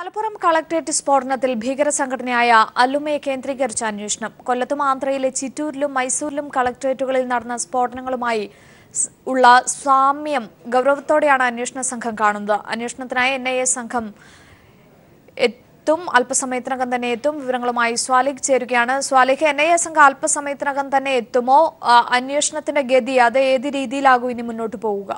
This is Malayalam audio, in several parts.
മലപ്പുറം കളക്ടറേറ്റ് സ്ഫോടനത്തിൽ ഭീകര സംഘടനയായ അല്ലുമയെ കേന്ദ്രീകരിച്ച അന്വേഷണം കൊല്ലത്തും ആന്ധ്രയിലെ ചിറ്റൂരിലും മൈസൂരിലും കളക്ടറേറ്റുകളിൽ നടന്ന സ്ഫോടനങ്ങളുമായി സ് ഉള്ള സാമ്യം ഗൗരവത്തോടെയാണ് അന്വേഷണ സംഘം കാണുന്നത് അന്വേഷണത്തിനായി എൻ ഐ എ സംഘം എത്തും അല്പസമയത്തിനകം തന്നെ എത്തും വിവരങ്ങളുമായി സ്വാലിഖ് ചേരുകയാണ് സ്വാലിഖ് എൻ ഐ എ സംഘം അല്പസമയത്തിനകം തന്നെ എത്തുമോ ആ, അന്വേഷണത്തിന്റെ ഗതി അത് ഏത് രീതിയിലാകും ഇനി മുന്നോട്ട് പോവുക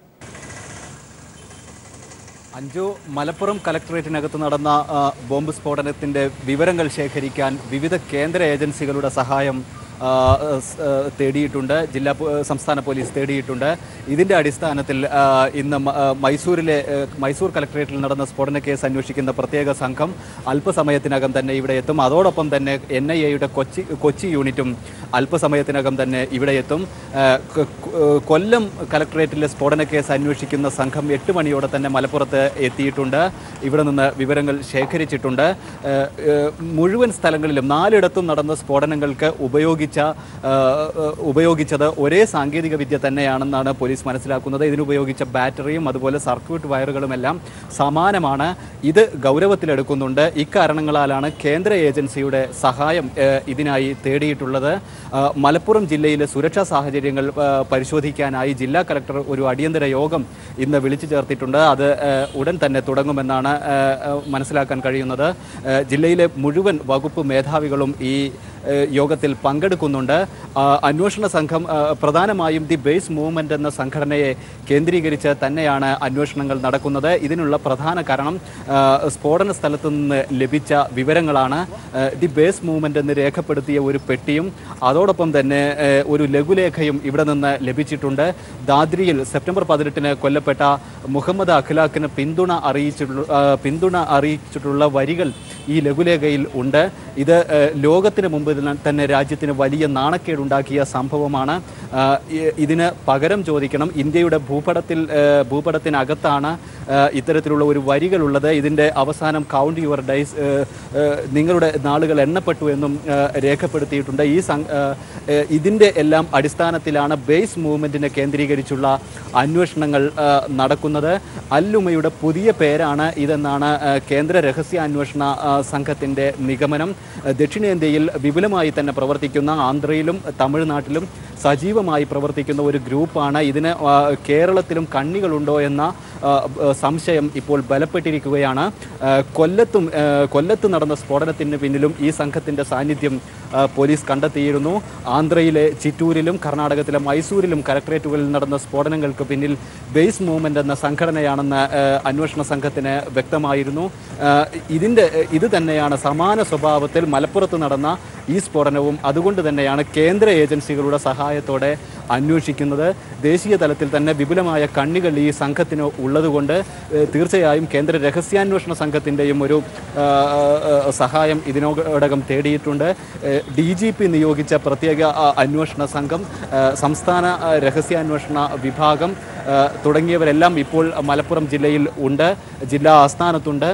അഞ്ചു മലപ്പുറം കലക്ടറേറ്റിനകത്ത് നടന്ന ആ, ബോംബ് സ്ഫോടനത്തിന്റെ വിവരങ്ങൾ ശേഖരിക്കാൻ വിവിധ കേന്ദ്ര ഏജൻസികളുടെ സഹായം ആ, സ്, ആ, തേടിയിട്ടുണ്ട് ജില്ലാ പോ- സംസ്ഥാന പോലീസ് തേടിയിട്ടുണ്ട് ഇതിന്റെ അടിസ്ഥാനത്തിൽ ആ, ഇന്ന് മ- ആ, മൈസൂരിലെ ആ, മൈസൂർ കലക്ടറേറ്റിൽ നടന്ന സ്ഫോടന കേസ് അന്വേഷിക്കുന്ന പ്രത്യേക സംഘം അല്പസമയത്തിനകം തന്നെ ഇവിടെ എത്തും അതോടൊപ്പം തന്നെ എൻ ഐ എയുടെ കൊച്ചി കൊച്ചി യൂണിറ്റും അല്പസമയത്തിനകം തന്നെ ഇവിടെ എത്തും ആ, കൊ- കൊ- കൊല്ലം കലക്ടറേറ്റിലെ സ്ഫോടന കേസ് അന്വേഷിക്കുന്ന സംഘം എട്ട് മണിയോടെ തന്നെ മലപ്പുറത്ത് എത്തിയിട്ടുണ്ട് ഇവിടെ നിന്ന് വിവരങ്ങൾ ശേഖരിച്ചിട്ടുണ്ട് ആ, ആ, മുഴുവൻ സ്ഥലങ്ങളിലും നാലിടത്തും നടന്ന സ്ഫോടനങ്ങൾക്ക് ഉപയോഗിച്ച ആ, ആ, ഉപയോഗിച്ചത് ഒരേ സാങ്കേതിക വിദ്യ തന്നെയാണെന്നാണ് പോലീസ് മനസ്സിലാക്കുന്നത് ഇതിനുപയോഗിച്ച ബാറ്ററിയും അതുപോലെ സർക്യൂട്ട് വയറുകളുമെല്ലാം സമാനമാണ് ഇത് ഗൗരവത്തിലെടുക്കുന്നുണ്ട് ഇക്കാരണങ്ങളാലാണ് കേന്ദ്ര ഏജൻസിയുടെ സഹായം ആ, ഇതിനായി തേടിയിട്ടുള്ളത് ആ, മലപ്പുറം ജില്ലയിലെ സുരക്ഷാ സാഹചര്യങ്ങൾ ആ, പരിശോധിക്കാനായി ജില്ലാ കലക്ടർ ഒരു അടിയന്തര യോഗം ഇന്ന് വിളിച്ചു ചേർത്തിട്ടുണ്ട് അത് ആ, ഉടൻ തന്നെ തുടങ്ങുമെന്നാണ് ആ, ആ, മനസ്സിലാക്കാൻ കഴിയുന്നത് ആ, ജില്ലയിലെ മുഴുവൻ വകുപ്പ് മേധാവികളും ഈ ആ, യോഗത്തിൽ പങ്കെടുക്കുന്നുണ്ട് ആ, അന്വേഷണ സംഘം ആ, പ്രധാനമായും ദി ബേസ് മൂവ്മെന്റ് എന്ന സംഘടനയെ കേന്ദ്രീകരിച്ച് തന്നെയാണ് അന്വേഷണങ്ങൾ നടക്കുന്നത് ഇതിനുള്ള പ്രധാന കാരണം ആ, സ്ഫോടന സ്ഥലത്തു നിന്ന് ലഭിച്ച വിവരങ്ങളാണ് ആ, ദി ബേസ് മൂവ്മെന്റ് എന്ന് രേഖപ്പെടുത്തിയ ഒരു പെട്ടിയും അതോടൊപ്പം തന്നെ ആ, ഒരു ലഘുലേഖയും ഇവിടെ നിന്ന് ലഭിച്ചിട്ടുണ്ട് ദാദ്രിയിൽ സെപ്റ്റംബർ പതിനെട്ടിന് കൊല്ലപ്പെട്ട മുഹമ്മദ് അഖ്ലാഖിന് പിന്തുണ അറിയിച്ചിട്ടുള്ള ആ, പിന്തുണ അറിയിച്ചിട്ടുള്ള വരികൾ ഈ ലഘുലേഖയിൽ ഉണ്ട് ഇത് ആ, ലോകത്തിന് മുമ്പ് ഇതിന് തന്നെ രാജ്യത്തിന് വലിയ നാണക്കേടുണ്ടാക്കിയ സംഭവമാണ് ആ, ഇ- ഇതിന് പകരം ചോദിക്കണം ഇന്ത്യയുടെ ഭൂപടത്തിൽ ആ, ഭൂപടത്തിനകത്താണ് ആ, ഇത്തരത്തിലുള്ള ഒരു വരികളുള്ളത് ഇതിൻ്റെ അവസാനം കൗണ്ട് യുവർ ഡൈസ് ആ, ആ, നിങ്ങളുടെ നാളുകൾ എണ്ണപ്പെട്ടു എന്നും ആ, രേഖപ്പെടുത്തിയിട്ടുണ്ട് ഈ സം- ആ, ആ, ഇതിൻ്റെ എല്ലാം അടിസ്ഥാനത്തിലാണ് ബേസ് മൂവ്മെൻറ്റിനെ കേന്ദ്രീകരിച്ചുള്ള അന്വേഷണങ്ങൾ ആ, നടക്കുന്നത് അല്ലുമയുടെ പുതിയ പേരാണ് ഇതെന്നാണ് ആ, കേന്ദ്ര രഹസ്യാന്വേഷണ ആ, സംഘത്തിൻ്റെ നിഗമനം ആ, ദക്ഷിണേന്ത്യയിൽ വിപുലമായി തന്നെ പ്രവർത്തിക്കുന്ന ആന്ധ്രയിലും തമിഴ്നാട്ടിലും സജീവമായി പ്രവർത്തിക്കുന്ന ഒരു ഗ്രൂപ്പാണ് ഇതിന് ആ, കേരളത്തിലും കണ്ണികളുണ്ടോ എന്ന ആ, ആ, സംശയം ഇപ്പോൾ ബലപ്പെട്ടിരിക്കുകയാണ് ആ, കൊല്ലത്തും ആ, കൊല്ലത്ത് നടന്ന സ്ഫോടനത്തിന് പിന്നിലും ഈ സംഘത്തിൻ്റെ സാന്നിധ്യം ആ, പോലീസ് കണ്ടെത്തിയിരുന്നു ആന്ധ്രയിലെ ചിറ്റൂരിലും കർണാടകത്തിലെ മൈസൂരിലും കലക്ട്രേറ്റുകളിൽ നടന്ന സ്ഫോടനങ്ങൾക്ക് പിന്നിൽ ബേസ് മൂവ്മെന്റ് എന്ന സംഘടനയാണെന്ന് ആ, അന്വേഷണ സംഘത്തിന് വ്യക്തമായിരുന്നു ആ, ഇതിൻ്റെ ഇത് തന്നെയാണ് സമാന സ്വഭാവത്തിൽ മലപ്പുറത്ത് നടന്ന ഈ സ്ഫോടനവും അതുകൊണ്ട് തന്നെയാണ് കേന്ദ്ര ഏജൻസികളുടെ സഹായത്തോടെ അന്വേഷിക്കുന്നത് ദേശീയ തലത്തിൽ തന്നെ വിപുലമായ കണ്ണികൾ ഈ സംഘത്തിന് ഉള്ളതുകൊണ്ട് ഏഹ്, തീർച്ചയായും കേന്ദ്ര രഹസ്യാന്വേഷണ സംഘത്തിൻ്റെയും ഒരു ആ, ആ, സഹായം ഇതിനോടകം തേടിയിട്ടുണ്ട് ഡി ജി പി നിയോഗിച്ച പ്രത്യേക ആ, അന്വേഷണ സംഘം ആ, സംസ്ഥാന ആ, രഹസ്യാന്വേഷണ വിഭാഗം ആ, തുടങ്ങിയവരെല്ലാം ഇപ്പോൾ മലപ്പുറം ജില്ലയിൽ ഉണ്ട് ജില്ലാ ആസ്ഥാനത്തുണ്ട്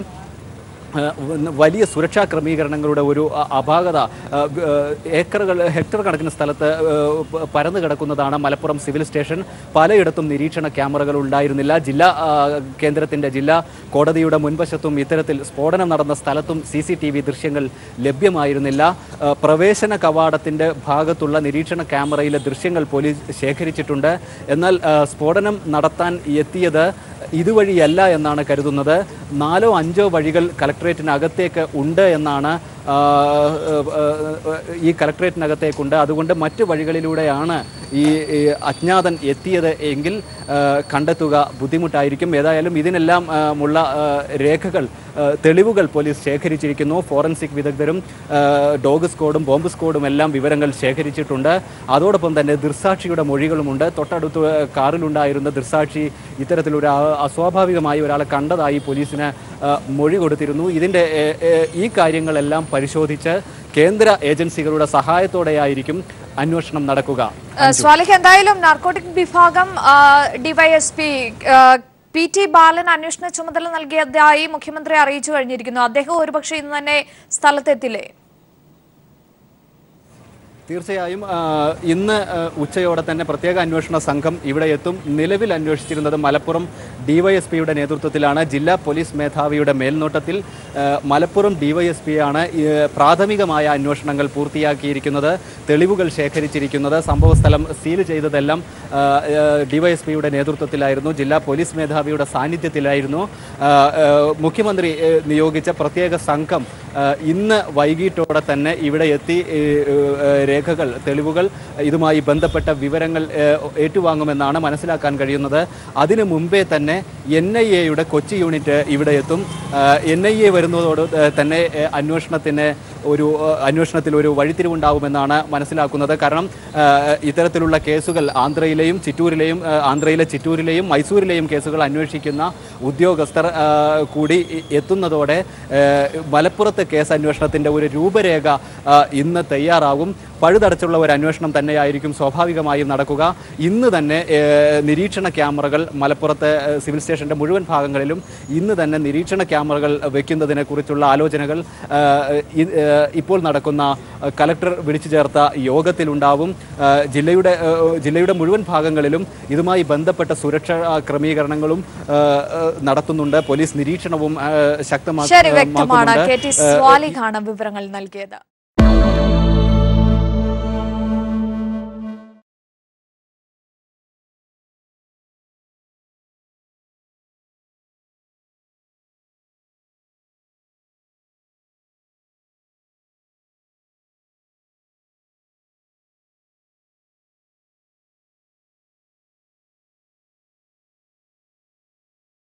ഏഹ് വലിയ സുരക്ഷാ ക്രമീകരണങ്ങളുടെ ഒരു അ- അപാകത ഏഹ് ഗ- ഏഹ് ഏക്കറുകൾ ഹെക്ടർ കണക്കിന് സ്ഥലത്ത് ഏഹ് പ- പരന്നു കിടക്കുന്നതാണ് മലപ്പുറം സിവിൽ സ്റ്റേഷൻ പലയിടത്തും നിരീക്ഷണ ക്യാമറകൾ ഉണ്ടായിരുന്നില്ല ജില്ലാ ആ, കേന്ദ്രത്തിൻ്റെ ജില്ലാ കോടതിയുടെ മുൻവശത്തും ഇത്തരത്തിൽ സ്ഫോടനം നടന്ന സ്ഥലത്തും സി സി ടി വി ദൃശ്യങ്ങൾ ലഭ്യമായിരുന്നില്ല ഏഹ് പ്രവേശന കവാടത്തിൻ്റെ ഭാഗത്തുള്ള നിരീക്ഷണ ക്യാമറയിലെ ദൃശ്യങ്ങൾ പോലീസ് ശേഖരിച്ചിട്ടുണ്ട് എന്നാൽ ഏഹ് സ്ഫോടനം നടത്താൻ എത്തിയത് ഇതുവഴിയല്ല എന്നാണ് കരുതുന്നത് നാലോ അഞ്ചോ വഴികൾ കലക്ട്രേറ്റിനകത്തേക്ക് ഉണ്ട് എന്നാണ് ആ, ആ, ആ, ഈ കലക്ട്രേറ്റിനകത്തേക്കുണ്ട് അതുകൊണ്ട് മറ്റ് വഴികളിലൂടെയാണ് ഈ ഈ അജ്ഞാതൻ എത്തിയത് എങ്കിൽ ആ, കണ്ടെത്തുക ബുദ്ധിമുട്ടായിരിക്കും ഏതായാലും ഇതിനെല്ലാം ആ, ഉള്ള ആ, രേഖകൾ ആ, തെളിവുകൾ പോലീസ് ശേഖരിച്ചിരിക്കുന്നു ഫോറൻസിക് വിദഗ്ധരും ആ, ഡോഗ് സ്ക്വാഡും ബോംബ് സ്ക്വാഡും എല്ലാം വിവരങ്ങൾ ശേഖരിച്ചിട്ടുണ്ട് അതോടൊപ്പം തന്നെ ദൃസാക്ഷിയുടെ മൊഴികളുമുണ്ട് തൊട്ടടുത്ത് കാറിലുണ്ടായിരുന്ന ദൃസാക്ഷി ഇത്തരത്തിലൊരു ആ- അസ്വാഭാവികമായി ഒരാളെ കണ്ടതായി പോലീസിന് ആ, മൊഴി കൊടുത്തിരുന്നു ഇതിൻ്റെ ഏ, ഏ, ഈ കാര്യങ്ങളെല്ലാം പരിശോധിച്ച് കേന്ദ്ര ഏജൻസികളുടെ സഹായത്തോടെയായിരിക്കും അന്വേഷണം നടക്കുക സ്വാലിഹ് എന്തായാലും നാർക്കോട്ടിക് വിഭാഗം ഡിവൈഎസ്പി പി ടി ബാലൻ അന്വേഷണ ചുമതല നൽകിയതായി മുഖ്യമന്ത്രി അറിയിച്ചു കഴിഞ്ഞിരിക്കുന്നു അദ്ദേഹം ഒരുപക്ഷെ ഇന്ന് തന്നെ സ്ഥലത്തെത്തില്ലേ തീർച്ചയായും ആ, ഇന്ന് ആ, ഉച്ചയോടെ തന്നെ പ്രത്യേക അന്വേഷണ സംഘം ഇവിടെ എത്തും നിലവിൽ അന്വേഷിച്ചിരുന്നത് മലപ്പുറം ഡിവൈഎസ്പിയുടെ നേതൃത്വത്തിലാണ് ജില്ലാ പോലീസ് മേധാവിയുടെ മേൽനോട്ടത്തിൽ ആ, മലപ്പുറം ഡിവൈഎസ്പിയാണ് ഈ, പ്രാഥമികമായ അന്വേഷണങ്ങൾ പൂർത്തിയാക്കിയിരിക്കുന്നത് തെളിവുകൾ ശേഖരിച്ചിരിക്കുന്നത് സംഭവസ്ഥലം സീൽ ചെയ്തതെല്ലാം ആ, ആ, ഡിവൈഎസ്പിയുടെ നേതൃത്വത്തിലായിരുന്നു ജില്ലാ പോലീസ് മേധാവിയുടെ സാന്നിധ്യത്തിലായിരുന്നു ആ, ആ, മുഖ്യമന്ത്രി ഏ, നിയോഗിച്ച പ്രത്യേക സംഘം ആ, ഇന്ന് വൈകിട്ടോടെ തന്നെ ഇവിടെ എത്തി ഏ, ഏ, രേഖകൾ തെളിവുകൾ ഇതുമായി ബന്ധപ്പെട്ട വിവരങ്ങൾ ഏ, ഏറ്റുവാങ്ങുമെന്നാണ് മനസ്സിലാക്കാൻ കഴിയുന്നത് അതിനു മുമ്പേ തന്നെ എൻ ഐ എയുടെ കൊച്ചി യൂണിറ്റ് ഇവിടെ എത്തും എൻ ഐ എ വരുന്നതോട് ഏ, തന്നെ ഏ, അന്വേഷണത്തിന് ഒരു ഏ, അന്വേഷണത്തിൽ ഒരു വഴിത്തിരിവുണ്ടാകുമെന്നാണ് മനസ്സിലാക്കുന്നത് കാരണം ഏ, ഇത്തരത്തിലുള്ള കേസുകൾ ആന്ധ്രയിലെയും ചിറ്റൂരിലെയും ഏ, ആന്ധ്രയിലെ ചിറ്റൂരിലെയും മൈസൂരിലെയും കേസുകൾ അന്വേഷിക്കുന്ന ഉദ്യോഗസ്ഥർ ആ, കൂടി എ- എത്തുന്നതോടെ ഏ, മലപ്പുറത്തെ കേസ് അന്വേഷണത്തിൻ്റെ ഒരു രൂപരേഖ ആ, ഇന്ന് തയ്യാറാകും പഴുതടച്ചുള്ള ഒരു അന്വേഷണം തന്നെയായിരിക്കും സ്വാഭാവികമായും നടക്കുക ഇന്ന് തന്നെ ഏ, നിരീക്ഷണ ക്യാമറകൾ മലപ്പുറത്തെ ഏ, സിവിൽ സ്റ്റേഷന്റെ മുഴുവൻ ഭാഗങ്ങളിലും ഇന്ന് തന്നെ നിരീക്ഷണ ക്യാമറകൾ വെക്കുന്നതിനെ കുറിച്ചുള്ള ആലോചനകൾ ആ, ഇ- ഏ, ഇപ്പോൾ നടക്കുന്ന ആ, കലക്ടർ വിളിച്ചു ചേർത്ത യോഗത്തിലുണ്ടാവും ആ, ജില്ലയുടെ ആ, ജില്ലയുടെ മുഴുവൻ ഭാഗങ്ങളിലും ഇതുമായി ബന്ധപ്പെട്ട സുരക്ഷാ ക്രമീകരണങ്ങളും ആ, ആ, നടത്തുന്നുണ്ട് പോലീസ് നിരീക്ഷണവും ആ, ശരി വ്യക്തമാണ് ശക്തമാക്കുന്നുണ്ട് കെ ടി സ്വാലിഹാണ് വിവരങ്ങൾ നൽകിയത്